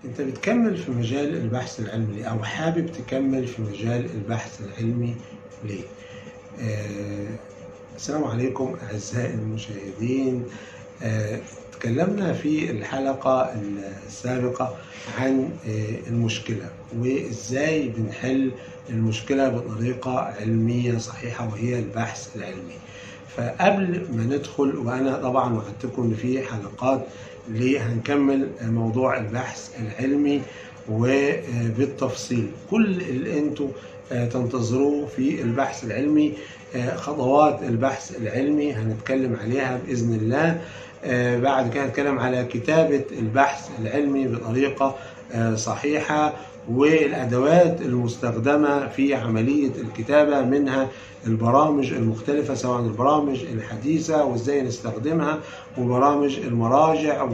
انت بتكمل في مجال البحث العلمي ليه او حابب تكمل في مجال البحث العلمي ليه آه السلام عليكم اعزائي المشاهدين آه تكلمنا في الحلقة السابقة عن آه المشكلة وازاي بنحل المشكلة بطريقة علمية صحيحة وهي البحث العلمي فقبل ما ندخل وانا طبعا وعدتكم ان في حلقات ليه هنكمل موضوع البحث العلمي وبالتفصيل كل اللي انتوا تنتظروه في البحث العلمي خطوات البحث العلمي هنتكلم عليها باذن الله بعد كده هنتكلم على كتابه البحث العلمي بطريقه صحيحه والادوات المستخدمه في عمليه الكتابه منها البرامج المختلفه سواء البرامج الحديثه وازاي نستخدمها وبرامج المراجع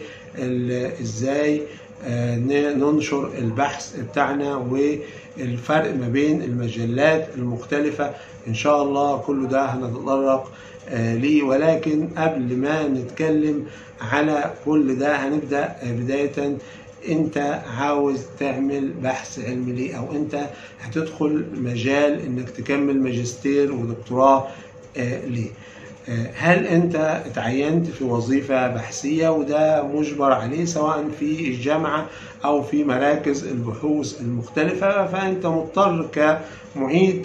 وازاي ننشر البحث بتاعنا والفرق ما بين المجلات المختلفه ان شاء الله كل ده هنتطرق ليه ولكن قبل ما نتكلم على كل ده هنبدا بدايه انت عاوز تعمل بحث علمي ليه او انت هتدخل مجال انك تكمل ماجستير ودكتوراه آه ليه آه هل انت اتعينت في وظيفة بحثية وده مجبر عليه سواء في الجامعة او في مراكز البحوث المختلفة فانت مضطر كمعيد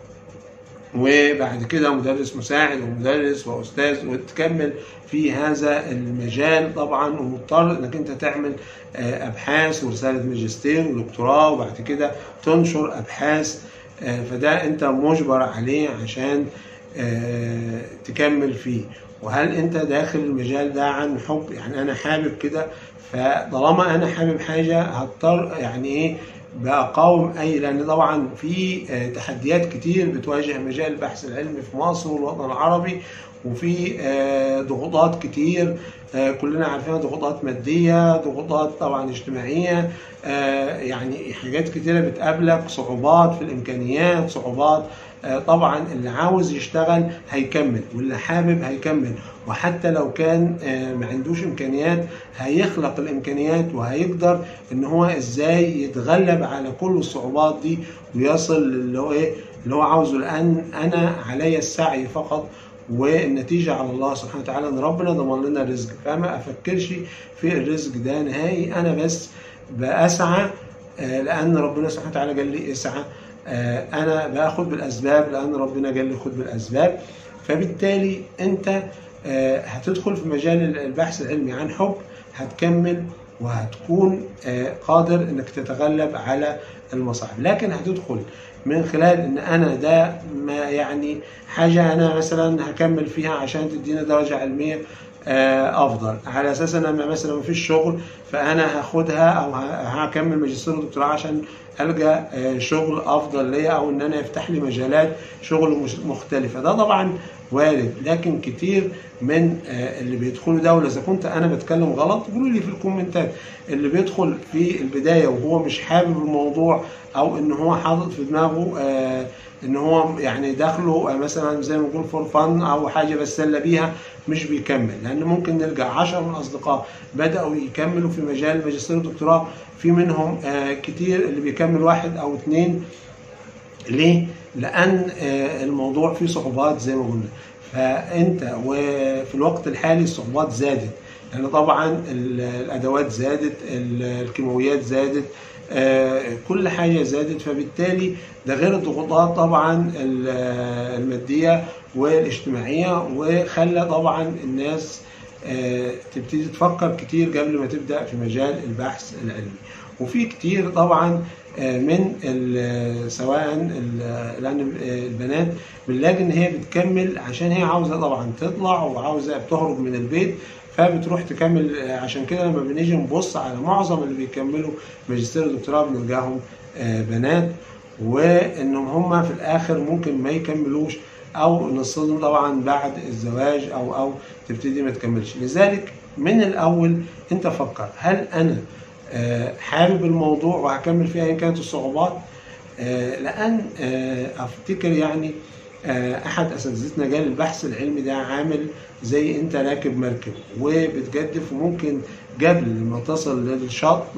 وبعد كده مدرس مساعد ومدرس واستاذ وتكمل في هذا المجال طبعا ومضطر انك انت تعمل ابحاث ورساله ماجستير ودكتوراه وبعد كده تنشر ابحاث فده انت مجبر عليه عشان تكمل فيه وهل انت داخل المجال ده عن حب يعني انا حابب كده فطالما انا حابب حاجه هضطر يعني ايه بقاوم اي لان طبعا في تحديات كتير بتواجه مجال البحث العلمي في مصر والوطن العربي وفي ضغوطات كتير كلنا عارفين ضغوطات ماديه ضغوطات طبعا اجتماعيه يعني حاجات كتيره بتقابلك صعوبات في الامكانيات صعوبات طبعا اللي عاوز يشتغل هيكمل واللي حابب هيكمل وحتى لو كان ما عندوش امكانيات هيخلق الامكانيات وهيقدر ان هو ازاي يتغلب على كل الصعوبات دي ويصل اللي هو ايه اللي هو عاوزه لان انا علي السعي فقط والنتيجة على الله سبحانه وتعالى ان ربنا ضمن لنا الرزق فما افكرش في الرزق ده نهائي انا بس بسعى لان ربنا سبحانه وتعالى قال لي اسعى انا باخد بالاسباب لان ربنا قال لي خد بالاسباب فبالتالي انت هتدخل في مجال البحث العلمي عن حب هتكمل وهتكون قادر انك تتغلب على المصاعب لكن هتدخل من خلال ان انا ده ما يعني حاجه انا مثلا هكمل فيها عشان تديني درجه علميه افضل على اساس ان انا مثلا ما فيش شغل فانا هاخدها او هكمل ماجستير ودكتوراه عشان القى شغل افضل ليا او ان انا يفتح لي مجالات شغل مختلفه ده طبعا وارد لكن كتير من اللي بيدخلوا ده واذا كنت انا بتكلم غلط قولوا لي في الكومنتات اللي بيدخل في البدايه وهو مش حابب الموضوع او ان هو حاطط في دماغه ان هو يعني داخله مثلا زي ما نقول فور فن او حاجه بتسلى بيها مش بيكمل لان ممكن نلقى 10 من الاصدقاء بداوا يكملوا في مجال الماجستير والدكتوراه في منهم كتير اللي بيكمل واحد او اثنين ليه؟ لان الموضوع فيه صعوبات زي ما قلنا فانت وفي الوقت الحالي الصعوبات زادت لان يعني طبعا الادوات زادت الكيماويات زادت كل حاجه زادت فبالتالي ده غير الضغوطات طبعا الماديه والاجتماعيه وخلى طبعا الناس تبتدي تفكر كتير قبل ما تبدا في مجال البحث العلمي وفي كتير طبعا من سواء لان البنات بنلاقي ان هي بتكمل عشان هي عاوزه طبعا تطلع وعاوزه بتهرب من البيت فبتروح تكمل عشان كده لما بنيجي نبص على معظم اللي بيكملوا ماجستير ودكتوراه بنلقاهم بنات وانهم هم في الاخر ممكن ما يكملوش او نصدم طبعا بعد الزواج او او تبتدي ما تكملش لذلك من الاول انت فكر هل انا حابب الموضوع وهكمل فيها ايا كانت الصعوبات لان افتكر يعني احد اساتذتنا قال البحث العلمي ده عامل زي انت راكب مركب وبتجدف وممكن قبل ما تصل للشط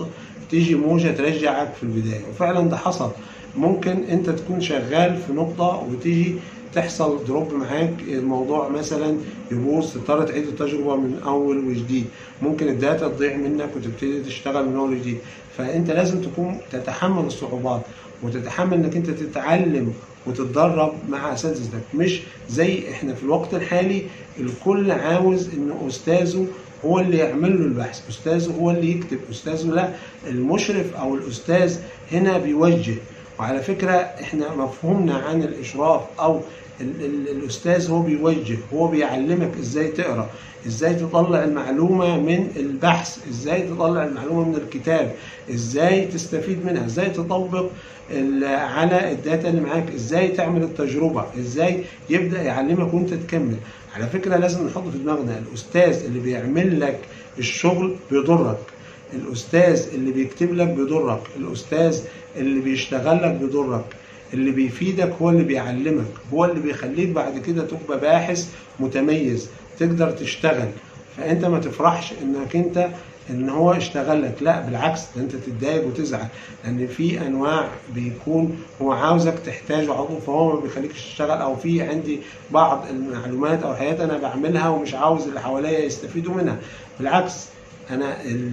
تيجي موجه ترجعك في البدايه وفعلا ده حصل ممكن انت تكون شغال في نقطه وتيجي تحصل دروب معاك الموضوع مثلا يبوظ تضطر تعيد التجربه من اول وجديد ممكن الداتا تضيع منك وتبتدي تشتغل من اول وجديد فانت لازم تكون تتحمل الصعوبات وتتحمل انك انت تتعلم وتتدرب مع اساتذتك مش زي احنا في الوقت الحالي الكل عاوز ان استاذه هو اللي يعمل له البحث استاذه هو اللي يكتب استاذه لا المشرف او الاستاذ هنا بيوجه وعلى فكرة احنا مفهومنا عن الاشراف او ال ال الاستاذ هو بيوجه هو بيعلمك ازاي تقرا ازاي تطلع المعلومة من البحث ازاي تطلع المعلومة من الكتاب ازاي تستفيد منها ازاي تطبق على الداتا اللي معاك ازاي تعمل التجربة ازاي يبدأ يعلمك وانت تكمل على فكرة لازم نحط في دماغنا الاستاذ اللي بيعمل لك الشغل بيضرك الاستاذ اللي بيكتب لك بيضرك الاستاذ اللي بيشتغل لك بيضرك اللي بيفيدك هو اللي بيعلمك هو اللي بيخليك بعد كده تبقى باحث متميز تقدر تشتغل فانت ما تفرحش انك انت ان هو اشتغل لك لا بالعكس ده انت تتضايق وتزعل لان في انواع بيكون هو عاوزك تحتاجه عضو فهو ما بيخليكش تشتغل او في عندي بعض المعلومات او حاجات انا بعملها ومش عاوز اللي حواليا يستفيدوا منها بالعكس انا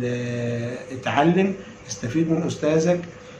اتعلم استفيد من استاذك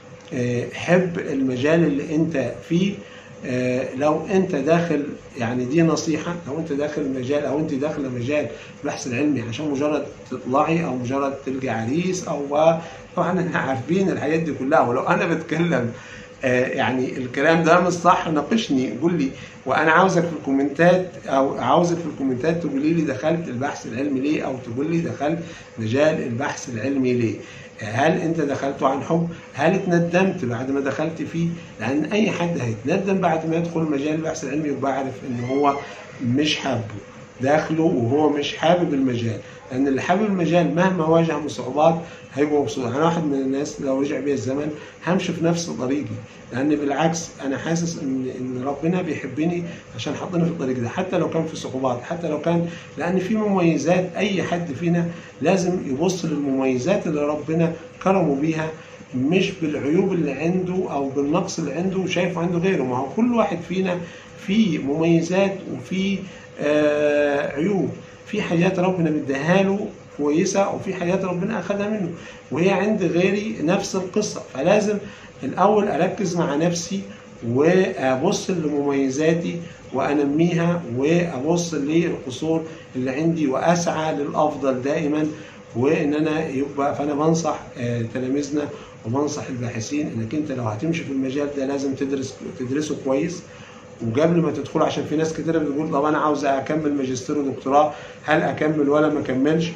حب المجال اللي انت فيه لو انت داخل يعني دي نصيحه لو انت داخل مجال او انت داخله مجال البحث العلمي عشان مجرد تطلعي او مجرد تلقي عريس او طبعا احنا عارفين الحاجات دي كلها ولو انا بتكلم يعني الكلام ده مش صح ناقشني قول لي وانا عاوزك في الكومنتات او عاوزك في الكومنتات تقولي لي دخلت البحث العلمي ليه او تقول لي دخلت مجال البحث العلمي ليه هل انت دخلته عن حب هل اتندمت بعد ما دخلت فيه لان اي حد هيتندم بعد ما يدخل مجال البحث العلمي يبقى عارف ان هو مش حابه داخله وهو مش حابب المجال لان اللي حابب المجال مهما واجه من صعوبات هيبقى مبسوط انا واحد من الناس لو رجع بيا الزمن همشي في نفس طريقي لان بالعكس انا حاسس ان ان ربنا بيحبني عشان حطني في الطريق ده حتى لو كان في صعوبات حتى لو كان لان في مميزات اي حد فينا لازم يبص للمميزات اللي ربنا كرمه بيها مش بالعيوب اللي عنده او بالنقص اللي عنده وشايفه عنده غيره ما هو كل واحد فينا فيه مميزات وفي آه عيوب في حاجات ربنا مديها له كويسه وفي حاجات ربنا اخذها منه وهي عند غيري نفس القصه فلازم الاول اركز مع نفسي وابص لمميزاتي وانميها وابص للقصور اللي عندي واسعى للافضل دائما وان انا يبقى فانا بنصح تلاميذنا وبنصح الباحثين انك انت لو هتمشي في المجال ده لازم تدرس تدرسه كويس وقبل ما تدخل عشان في ناس كتير بتقول طب انا عاوز اكمل ماجستير ودكتوراه هل اكمل ولا ما اكملش؟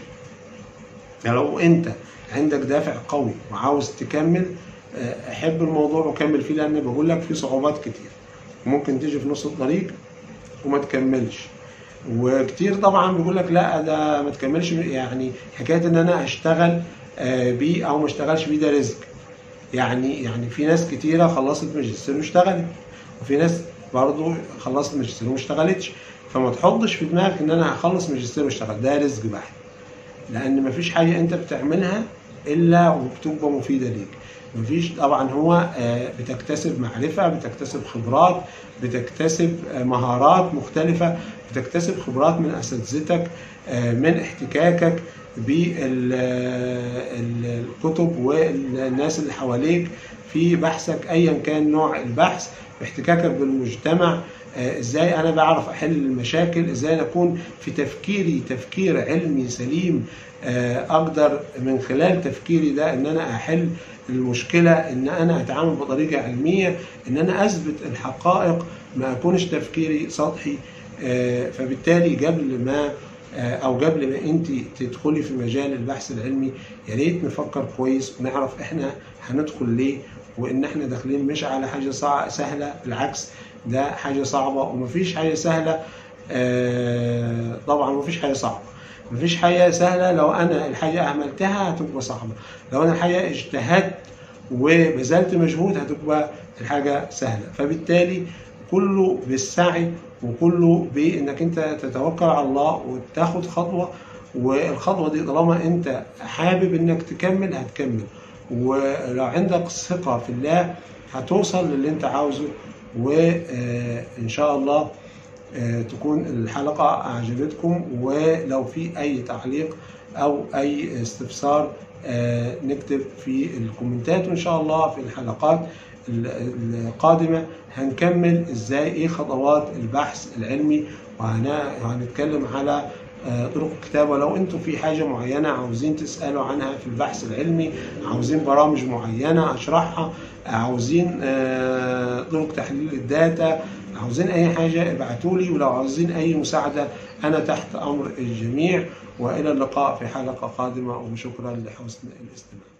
لو انت عندك دافع قوي وعاوز تكمل احب الموضوع وكمل فيه لان بقول لك في صعوبات كتير ممكن تيجي في نص الطريق وما تكملش وكتير طبعا بيقول لك لا ده ما تكملش يعني حكايه ان انا اشتغل بيه او ما اشتغلش بيه ده رزق يعني يعني في ناس كتيره خلصت ماجستير واشتغلت وفي ناس برضه خلصت ماجستير وما اشتغلتش فما تحطش في دماغك ان انا هخلص ماجستير واشتغل ده رزق بحت لان مفيش حاجه انت بتعملها الا وبتبقى مفيده ليك مفيش طبعا هو بتكتسب معرفه بتكتسب خبرات بتكتسب مهارات مختلفه بتكتسب خبرات من اساتذتك من احتكاكك بالكتب والناس اللي حواليك في بحثك ايا كان نوع البحث باحتكاكك بالمجتمع ازاي انا بعرف احل المشاكل ازاي اكون في تفكيري تفكير علمي سليم اقدر من خلال تفكيري ده ان انا احل المشكله ان انا اتعامل بطريقه علميه ان انا اثبت الحقائق ما اكونش تفكيري سطحي فبالتالي قبل ما او قبل ما انت تدخلي في مجال البحث العلمي يا ريت نفكر كويس ونعرف احنا هندخل ليه وان احنا داخلين مش على حاجه صع... سهله بالعكس ده حاجه صعبه ومفيش حاجه سهله آه طبعا مفيش حاجه صعبه مفيش حاجه سهله لو انا الحاجه اهملتها هتبقى صعبه لو انا الحاجه اجتهدت وبذلت مجهود هتبقى الحاجه سهله فبالتالي كله بالسعي وكله بانك انت تتوكل على الله وتاخد خطوه والخطوه دي طالما انت حابب انك تكمل هتكمل ولو عندك ثقة في الله هتوصل للي انت عاوزه وان شاء الله آه، تكون الحلقة أعجبتكم ولو في أي تعليق أو أي استفسار آه، نكتب في الكومنتات وإن شاء الله في الحلقات ال- القادمة هنكمل إزاي إيه خطوات البحث العلمي وهنا- وهنتكلم على آه، طرق الكتابة لو انتوا في حاجة معينة عاوزين تسألوا عنها في البحث العلمي عاوزين برامج معينة أشرحها عاوزين آه، طرق تحليل الداتا عاوزين أي حاجة ابعتوا لي ولو عاوزين أي مساعدة أنا تحت أمر الجميع وإلى اللقاء في حلقة قادمة وشكرا لحسن الاستماع